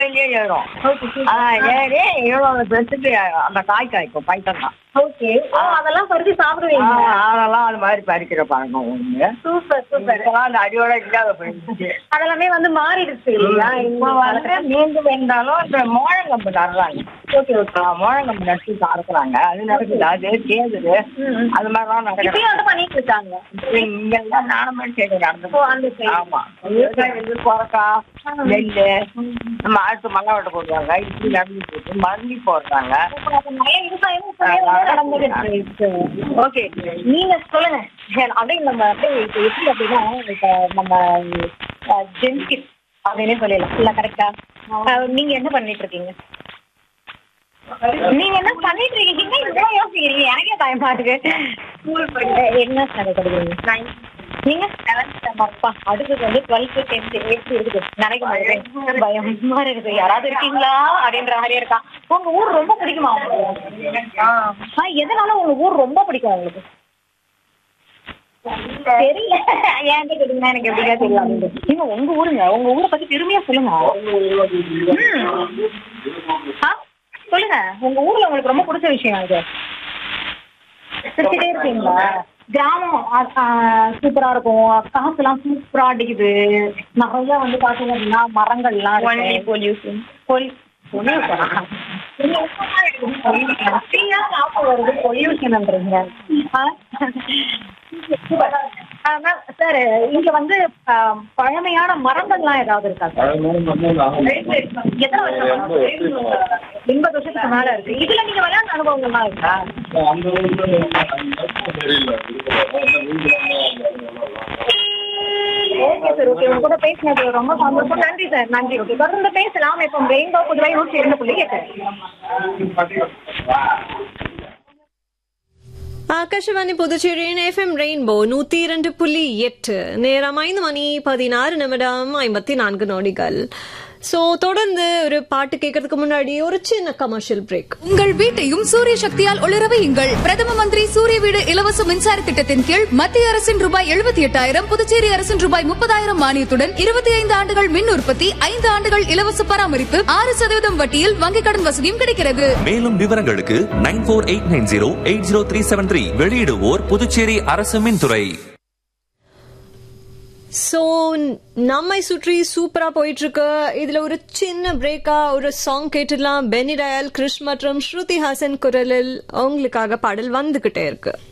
வெளியே ஏறும் ஓகே ஆ, ஏறி இவ்வளவு பெருசுக்கு அந்த காய் காய்க்கும் பைத்தங்காய் ஓகே ஓ அதெல்லாம் பறிச்சு ஆ, சாப்பிடுவீங்க அதெல்லாம் அது மாதிரி பறிக்கிற பழக்கம் உண்டு சூப்பர் சூப்பர் இப்பெல்லாம் அந்த அடியோட இல்லாத போயிடுச்சு அதெல்லாமே வந்து மாறிடுச்சு இல்லையா இப்போ வந்து மீண்டும் இருந்தாலும் இந்த மோழங்கம்பு தர்றாங்க ஓகே ஓகே ஆ, மோழங்கம்பு நட்டு அறுக்குறாங்க அது நடக்குது அது கேதுது அது மாதிரிலாம் நடக்குது இப்பயும் வந்து பண்ணிட்டு இருக்காங்க இங்கெல்லாம் நானுமே சைடு நடந்து ஓ, அந்த side. ஆமா விவசாயம் வந்து கொரக்கா நெல்லு நம்ம அடுத்து மண்ணை வெட்ட போடுவாங்க இப்படி நடந்துட்டு இருக்கு மருந்தி போடுறாங்க நிறைய விவசாயம் இப்பவே வந்து நடந்துகிட்டு இருக்கு ஓகே நீங்க சொல்லுங்க சரி, அப்படியே நம்ம அப்படியே இப்ப எப்படி அப்படின்னா இப்ப நம்ம ஜென்கிட் அப்படின்னே சொல்லிடலாம் இல்ல கரெக்டா நீங்க என்ன பண்ணிட்டு இருக்கீங்க நீங்க என்ன பண்ணிட்டு இருக்கீங்க இவ்வளவு யோசிக்கிறீங்க எனக்கே பயமா இருக்கு ஸ்கூல் படிக்க என்ன ஸ்டாண்டர்ட் படிக்கிறீங்க நீங்க செவன்த் அப்பா அடுத்தது வந்து டுவெல்த் டென்த் எயித்து இருக்குது நினைக்க மாட்டேன் பயமா இருக்குது யாராவது இருக்கீங்களா அப்படின்ற மாதிரியே இருக்கா உங்க ஊர் ரொம்ப பிடிக்குமா உங்களுக்கு ஆ எதனால உங்க ஊர் ரொம்ப பிடிக்கும் உங்களுக்கு தெரியல ஏன்ட்டு கேட்டீங்கன்னா எனக்கு எப்படிங்க தெரியல நீங்க உங்க ஊருங்க உங்க ஊரை பத்தி பெருமையா சொல்லுங்க ம். ஆ சொல்லுங்க உங்க ஊர்ல உங்களுக்கு ரொம்ப பிடிச்ச விஷயம் இது சிரிச்சுட்டே இருக்கீங்களா கிராமம் சூப்பரா இருக்கும் காசுலாம் சூப்பரா அடிக்குது நிறைய வந்து பாத்தீங்க அப்படின்னா மரங்கள்லாம் பொல்யூஷன் பொல்யூஷன்ன்றீங்க சார் இங்க வந்து ஆ, பழமையான மரங்கள்லாம் ஏதாவது இருக்கா சார் எத்தனை வருஷம் எண்பது வருஷத்துக்கு மேல இருக்கு இதுல நீங்க விளையாண்ட அனுபவங்கள்லாம் இருக்கா ஓகே சார் ஓகே உங்க கூட பேசினது ரொம்ப சந்தோஷம் நன்றி சார் நன்றி ஓகே தொடர்ந்து பேசலாம் இப்போ ரெயின்போ புதுவை நூற்றி இரண்டு புள்ளி எட்டு ஆகாஷவாணி புதுச்சேரியின் எஃப்எம் ரெயின்போ நூத்தி இரண்டு புள்ளி எட்டு நேரம் ஐந்து மணி பதினாறு நிமிடம் ஐம்பத்தி நான்கு நொடிகள் சோ தொடர்ந்து ஒரு பாட்டு கேட்கறதுக்கு முன்னாடி ஒரு சின்ன கமர்ஷியல் பிரேக் உங்கள் வீட்டையும் சூரிய சக்தியால் ஒளிரவையுங்கள் பிரதம மந்திரி சூரிய வீடு இலவச மின்சார திட்டத்தின் கீழ் மத்திய அரசின் ரூபாய் எழுபத்தி எட்டாயிரம் புதுச்சேரி அரசின் ரூபாய் முப்பதாயிரம் மானியத்துடன் இருபத்தி ஐந்து ஆண்டுகள் மின் உற்பத்தி ஐந்து ஆண்டுகள் இலவச பராமரிப்பு ஆறு சதவீதம் வட்டியில் வங்கிக் கடன் வசதியும் கிடைக்கிறது மேலும் விவரங்களுக்கு nine four eight nine zero eight zero three seven three வெளியிடுவோர் புதுச்சேரி அரசு மின்துறை சோ நம்மை சுற்றி சூப்பரா போயிட்டு இருக்கு இதுல ஒரு சின்ன பிரேக்கா ஒரு சாங் கேட்டுடலாம் பெனி டயல் கிருஷ் மற்றும் ஸ்ருதி ஹாசன் குரலில் உங்களுக்காக பாடல் வந்துகிட்டே இருக்கு